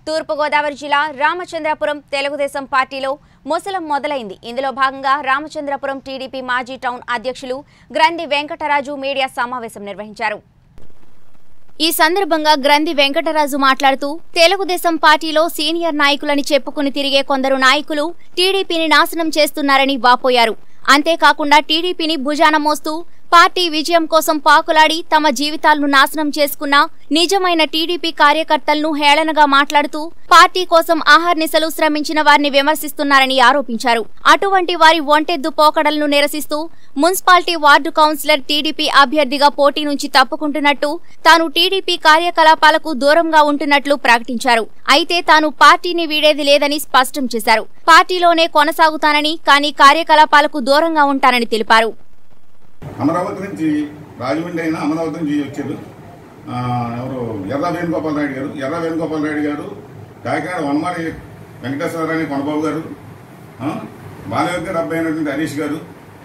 తూర్పుగోదావరి జిల్లా రామచంద్రపురం తెలుగుదేశం పార్టీలో ముసలం మొదలైంది ఇందులో భాగంగా రామచంద్రపురం టీడీపీ మాజీ టౌన్ అధ్యక్షులు గ్రంథి వెంకటరాజు మీడియా సమావేశం నిర్వహించారు ఈ సందర్భంగా గ్రంథి వెంకటరాజు మాట్లాడుతూ తెలుగుదేశం పార్టీలో సీనియర్ నాయకులని చెప్పుకుని తిరిగే కొందరు నాయకులు టీడీపీని నాశనం చేస్తున్నారని వాపోయారు అంతేకాకుండా టీడీపీని భుజాన మోస్తూ పార్టీ విజయం కోసం పాకులాడి తమ జీవితాలను నాశనం చేసుకున్న నిజమైన టీడీపీ కార్యకర్తలను హేళనగా మాట్లాడుతూ పార్టీ కోసం ఆహార్నిశలు శ్రమించిన వారిని విమర్శిస్తున్నారని ఆరోపించారు అటువంటి వారి ఒంటెద్దు పోకడలను నిరసిస్తూ మున్సిపాలిటీ వార్డు కౌన్సిలర్ టీడీపీ అభ్యర్థిగా పోటీ నుంచి తప్పుకుంటున్నట్టు తాను టీడీపీ కార్యకలాపాలకు దూరంగా ఉంటున్నట్లు ప్రకటించారు అయితే తాను పార్టీని వీడేది లేదని స్పష్టం చేశారు పార్టీలోనే కొనసాగుతానని కానీ కార్యకలాపాలకు దూరంగా ఉంటానని తెలిపారు అమరావతి నుంచి రాజమండ్రి అయినా అమరావతి నుంచి వచ్చారు ఆ, ఎవరు ఎర్ర వేణుగోపాల్ నాయుడు గారు ఎర్ర వేణుగోపాల్ నాయుడు గారు కాకినాడ వనమారి వెంకటేశ్వరరావు కొనబాబు గారు ఆ, బాలయోగి గారు అబ్బాయి అయినటువంటి హరీష్ గారు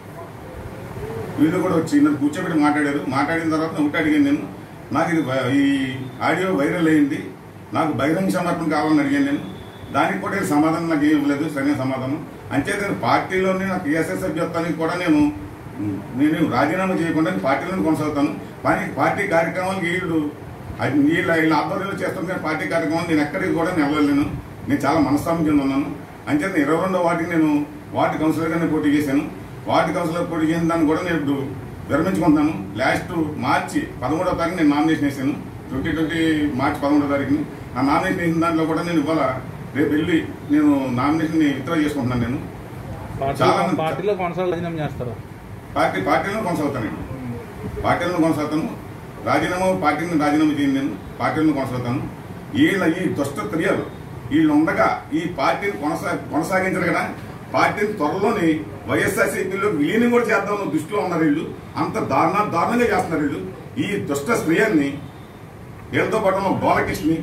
వీళ్ళు కూడా వచ్చి నన్ను కూర్చోబెట్టి మాట్లాడారు మాట్లాడిన తర్వాత ఒకటి అడిగాను నేను నాకు ఇది వై- ఈ ఆడియో వైరల్ అయింది నాకు బహిరంగ సమర్పణ కావాలని అడిగాను నేను దానికి కూడా ఇది సమాధానం నాకు ఏం ఇవ్వలేదు సరైన సమాధానం అంచేత నేను పార్టీలోనే నాకు టీఎస్ఎస్ సభ్యత్వానికి కూడా నేను ఉమ్, నేను రాజీనామా చేయకుండా నేను పార్టీలోనే కొనసాగుతాను కానీ పార్టీ కార్యక్రమాలకు వీళ్ళు అది వీళ్ళ వీళ్ళ ఆధ్వర్యంలో చేస్తున్న కానీ పార్టీ కార్యక్రమాలు నేను ఎక్కడికి కూడా నేను వెళ్ళలేను నేను చాలా మనస్తాపం చెంది ఉన్నాను అంచేత ఇరవై రెండో వాటికి నేను వార్డు కౌన్సిలర్గానే పోటీ చేశాను వార్డు కౌన్సిలర్ పోటీ చేసిన దాన్ని కూడా నేను ఇప్పుడు విరమించుకుంటున్నాను లాస్ట్ మార్చి పదమూడవ తారీఖు నేను నామినేషన్ వేసాను ట్వంటీ ట్వంటీ మార్చి పదమూడవ తారీఖుని ఆ నామినేషన్ వేసిన దాంట్లో కూడా నేను ఇవాళ రేపు వెళ్ళి నేను నామినేషన్ విత్డ్రా చేసుకుంటున్నాను నేను చాలా పార్టీలో మంది- పార్టీలో కొనసాగ రాజీనామా చేస్తారు పార్టీ పార్టీలో కొనసాగుతానండి పార్టీలో కొనసాగుతాను రాజీనామా పార్టీని రాజీనామా చేయను నేను పార్టీలో కొనసాగుతాను వీళ్ళ ఈ దుష్ట క్రియలు వీళ్ళు ఉండగా ఈ పార్టీని కొనసా కొనసాగించరు కదా పార్టీని త్వరలోని వైఎస్ఆర్సీపీలో విలీనం కూడా చేద్దామన్న దృష్టిలో ఉన్నారు వీళ్ళు అంత దారుణ దారుణంగా చేస్తున్నారు వీళ్ళు ఈ దుష్ట స్త్రీయాన్ని వీళ్ళతో పాటు ఉన్న బాలకృష్ణని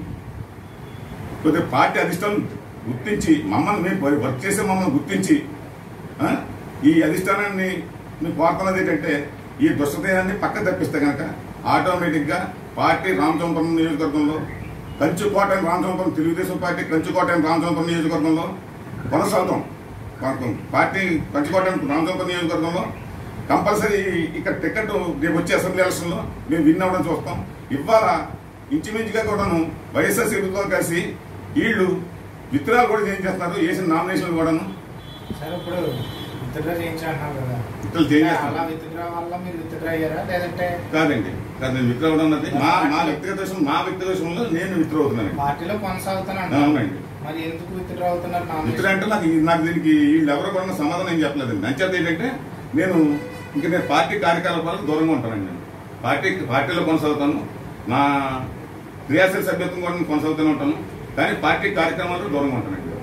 కొద్దిగా పార్టీ అధిష్టానం గుర్తించి మమ్మల్ని మేము వర్క్ చేసే మమ్మల్ని గుర్తించి ఆ, ఈ అధిష్టానాన్ని మేము కోరుతున్నది ఏంటంటే ఈ దుష్టతయాన్ని పక్క తప్పిస్తే కనుక ఆటోమేటిక్ గా పార్టీ రామచంద్రపురం నియోజకవర్గంలో కంచుకోట రామచంద్రపురం తెలుగుదేశం పార్టీ కంచుకోట రామచంద్రపురం నియోజకవర్గంలో కొనసాగుతాం కొన- పార్టీ కంచుకోట రామచంద్రపురం నియోజకవర్గంలో కంపల్సరీ ఇక్కడ టికెట్ రేపు వచ్చే అసెంబ్లీ ఎలక్షన్ లో మేము విన్ అవ్వడం చూస్తాం ఇవాళ ఇంచుమించుగా కూడాను వైఎస్ఆర్సీపీతో కలిసి వీళ్ళు విత్తనాలు కూడా చేయించేస్తున్నారు వేసిన నామినేషన్లు కూడాను సార్ ఇప్పుడు విత్డ్రా చేయించాలన్నారు కదా విత్డ్రాలు అలా చేయించేస్తున్నారు విత్డ్రా వల్ల మీరు విత్డ్రా అయ్యారా లేదంటే కాదండి కాదు నేను విత్డ్రా అవడం అన్నది మా మా వ్యక్తిగత విషయం మా వ్యక్తిగత విషయంలో నేను విత్డ్రా అవుతున్నానండి పార్టీలో కొనసాగుతాను అవునండి. మరి ఎందుకు విత్డ్రా అవుతున్నారు నామినేషన్? విత్డ్రా అంటే నాకు ఈ- నాకు దీనికి వీళ్ళు ఎవరు కూడా సమాధానం ఏం చెప్పలేదండి అంచేత ఏంటంటే నేను ఇంక నేను పార్టీ కార్యకలాపాలకు దూరంగా ఉంటానండి నేను పార్టీ పార్టీలో కొనసాగుతాను నా క్రియాశీల సభ్యత్వం కూడా నేను కొనసాగుతూనే ఉంటాను కానీ పార్టీ కార్యక్రమాలకు దూరంగా ఉంటానండి